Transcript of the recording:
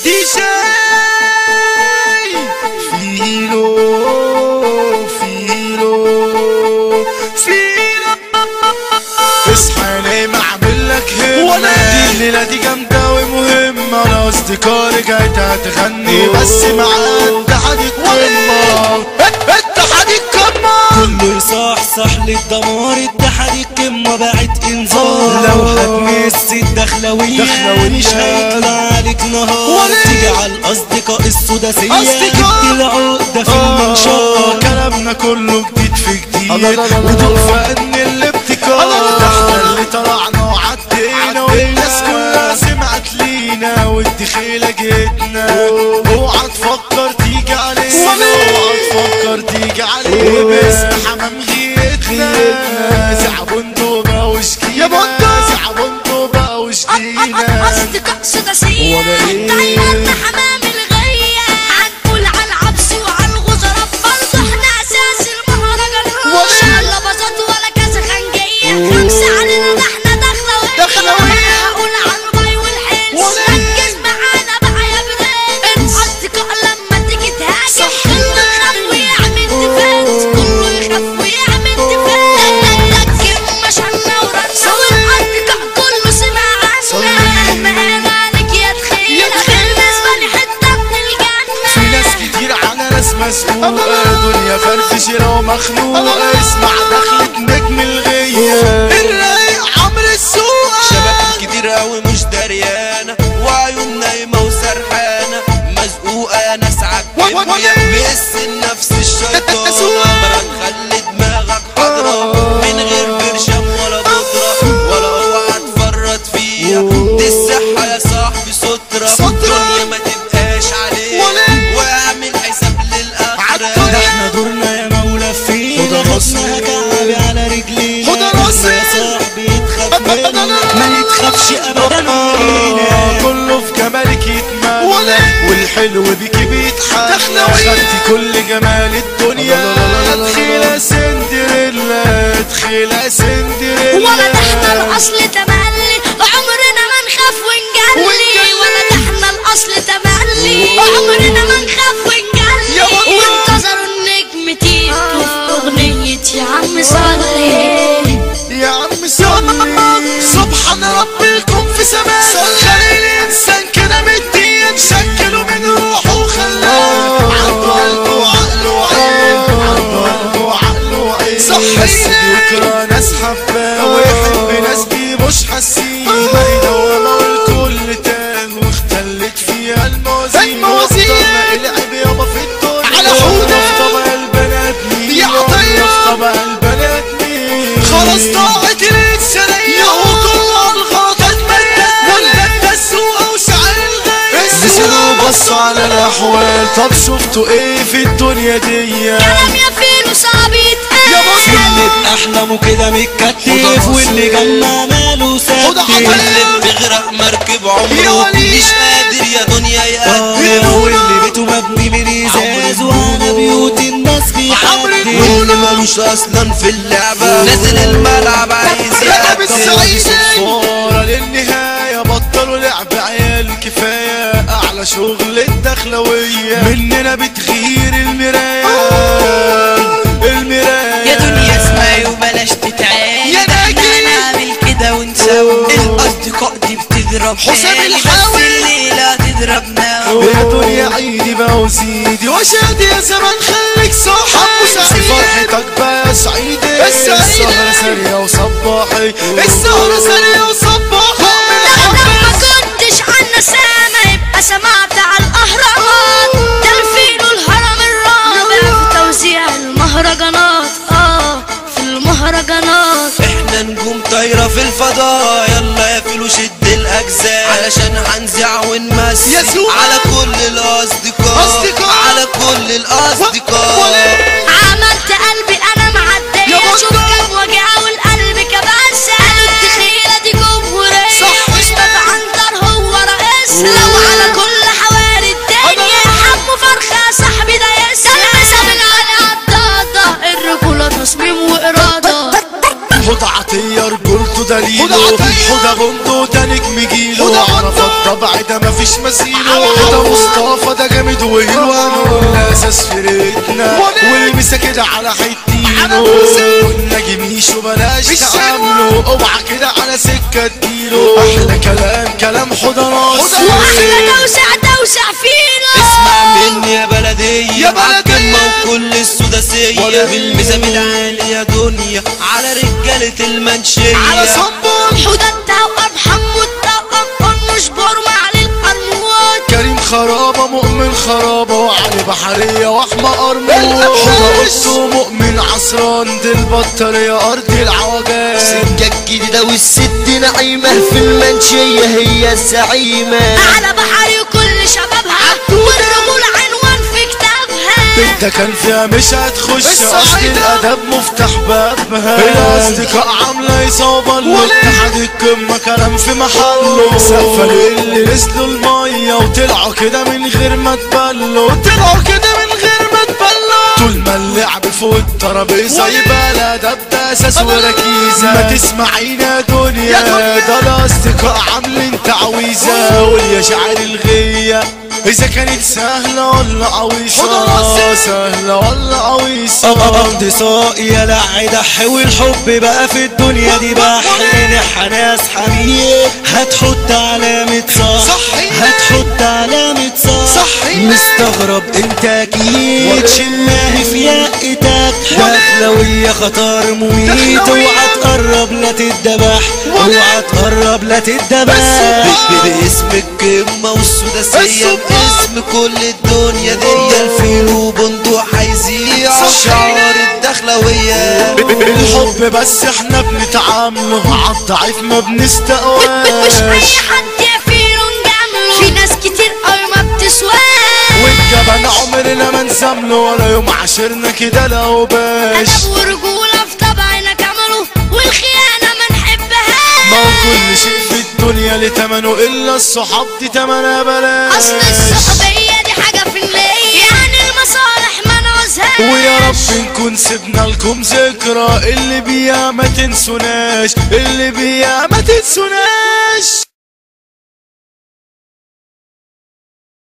دي جاي فيلو فيلو فيلو اصحى نايم اعمل لك همة ولا دي الليلة دي جامدة ومهمة انا اصدقائي جايت هتغني بس معاك تحدي القمة التحدي القمة كله يصحصح للدمار اتحاد القمة باعت انذار لو هتمس الدخلوية دخلوية. مش هيطلع عليك نهار ولا تيجي على الاصدقاء السداسية أصدقاء. جبت العقدة في آه، المنشار كلامنا كله جديد في الله، جديد الله، الله، ودول الله. فن الابتكار الله. ده احنا اللي طلعنا وعدينا والناس كلها سمعت لينا والدخيلة جيتنا اوعى تفكر تيجي علينا اوعى تفكر تيجي علينا باسم حمام غيتنا زعبندو بقى وشكينا يا بندو زعبندو بقى وشكينا أصدقاء سداسية ولا إيه؟ دايما حمام الغية هنقول على العبس وعلى الغزرة برضه احنا أساس المهرجانات ولا إيه؟ لا بساط ولا كاسة خنجية خمسة علينا ده احنا دخلوية دخلوية. هقول على الباي والحس ولا إيه؟ ركز معانا بقى يا برنس أصدقاء لما تيجي تهاجم كله يخاف ويعمل ديفنس كله يخاف ويعمل ديفنس مش هنورد سوا الأصدقاء كله سمع عنا مهما عليك يا تخيل يا تخيل. بالنسبة لي حتة من في الجنة ناس كتير على ناس مسؤولة دنيا فرفشة ومخنوقة اسمع دخلة نجم الغية الرايق عمرو السوق شباب كتير قوي مش دريانة وعيون نايمة وسرحانة مزقوقة ناس عالكمية بس النفس الشيطانة مرة تخلي دماغك حاضرة من غير برشام ولا بودرة ولا اوعى تفرط فيها دي الصحة يا صاحبي سترة سترة. الدنيا ما تبقاش عليها ولا. واعمل حساب للآخرة عالدنيا. ده احنا دورنا يا مولى فينا خد راسي. خدنا كعبي على رجلينا خد راسي. يا صاحبي يتخاف مننا ما يتخافش ابدا مننا كله في جمالك يتمنى والحلو بيكي بيتحنى دخلوية. خدتي كل جمال الدنيا تخيلة سندريلا تخيلة سندريلا ولا ده احنا الاصل تملي عمرنا ما نخاف ونجلي ونجلي. ولا ده احنا الاصل تملي عمرنا ما نخاف ونجلي يا بطل. وانتظروا النجم تيجي في اغنية يا عم صلي يا عم صلي سبحان ربكم في سماء خلي الانسان كده مدين شكله من روحه وخلاه عنده قلب وعقل وعين عنده قلب وعقل وعين صح بس بيكره ناس حباه ويحب ناس بيه مش حاسين دوامة والكل تاه واختلت فيها الموازين الموازين العب يابا في الدنيا على حودة في طبق البنات مين يا عطية في طبق البنات مين خلاص ضاعت الانسانية وكل الغلطات مدت ولدت السوق وشعر الغير نزلوا بصوا على الاحوال طب شفتوا ايه في الدنيا دي كلام يا فيلو صعب يا بص. يتقال اللي بأحلامه كده متكتف خد واللي جنة ماله خد سكتف عطية. اللي بيغرق مركب يا عمره وليد. مش قادر يا دنيا يقدم آه، واللي بيته مبني من ازاز وانا بيوت الناس عمرو بيحدد واللي ملوش اصلا في اللعبة نازل الملعب عايز ركب يقدم السعيد صفارة للنهاية بطلوا لعب عيال كفاية أعلى شغل الدخلوية مننا بتغير المراية المراية يا دنيا اسمعي وبلاش تتعالي يا ده ناجي. احنا هنعمل كده ونسوي الاصدقاء دي بتضرب حسام تاني بس الحاوي. الليله تضربنا يا دنيا عيدي بقى وزيدي وشادي يا زمان خليك صاحب في فرحتك بقى يا سعيدي السهرة سريعة وصباحي السهرة سريعة وصباحي لو ما كنتش عنا سامع يبقى سمعت على الاهرامات ده الفيل والهرم الرابع في توزيع المهرجانات اه في المهرجانات احنا نجوم طايرة في الفضاء يلا يا فيلو شد الاجزاء علشان هنزع ونمثل يا سوق. على كل الاصدقاء أصدقاء. على كل الاصدقاء عملت قلبي انا معدية يا بطل. شوف كم وجع والقلب كباسة قالوا التخيلة دي جمهورية صح. مصطفى عنتر هو رئيسنا لو على كل حواري الدنيا حمو فرخة صاحبي ده يسنا سابق على عضاضة الرجولة تصميم وإرادة خد عطية رجولته دليله خد بنته ده نجم جيله اعرف الطبع ده مفيش مثيله ده مصطفى ده جامد وهلوانه الاساس فرقتنا والمسا كده على حيتينه قلنا جميش وبلاش تعامله اوعى كده على سكه تجيله احلى كلام كلام حضرات واحلى دوشة دوشة فينا اسمع مني يا بلدية يا بلدية. عالكلمة وكل السداسية ولا بالميزان العالي يا دنيا على رجالة المنشية على صنبول حدى التوأم حمو التوأم نشبر مع للأموات كريم خرابة مؤمن خرابة وعلي بحرية واحمى قرموط قصه مؤمن عصران دي البطارية أرض العوجات سكة جديدة والست نعيمة في المنشية هي الزعيمة على بحري كل شبابها والرجول عنوان في كتابها بنت كان فيها مش هتخش اصل الادب مفتاح بابها الاصدقاء عامله يصابر واتحاد القمه كلام في محله سقفه اللي نزلوا الميه وطلعوا كده من غير ما تبلوا طلعوا كده من غير ما تبلوا طول ما اللعب فوق الترابيزه يبقى الادب ده اساس وركيزه ما تسمعينا دنيا ده الاصدقاء عاملين تعويذه قول يا شاعر الغيه إذا كانت سهلة ولا عويصة سهلة ولا عويصة أقضي ساقي يا لعي دح والحب بقى في الدنيا دي بح نح ناس حبيب هتحط علامة صح صحيح. هتحط علامة صح صحيح. مستغرب انت اكيد شماهي في يقتك دخلوية خطر مميت دخلوية. اوعى تقرب لا تتذبح اوعى تقرب لا تتذبح ب- باسم القمة والسداسية الصبح. باسم كل الدنيا دي الفيل وبندق هيذيع صح. شعار الدخلوية الحب بس احنا بنتعامله عالضعيف ما مش بنستقواش أي حد يفير نجامله في ناس كتير أوي ما بتسواش والجبن عمرنا ما نسامله ولا يوم عاشرنا كده لو باش أدب ورجولة في طبعنا كملوا والخيانة ما نحبهاش ما هو كل شيء في الدنيا ليه تمنه الا الصحاب دي تمنها بلاش أصل الصحوبية دي حاجة في النية يعني المصالح ما نعوزهاش ويا رب نكون سيبنا لكم ذكرى اللي بيها ما تنسوناش اللي بيها ما تنسوناش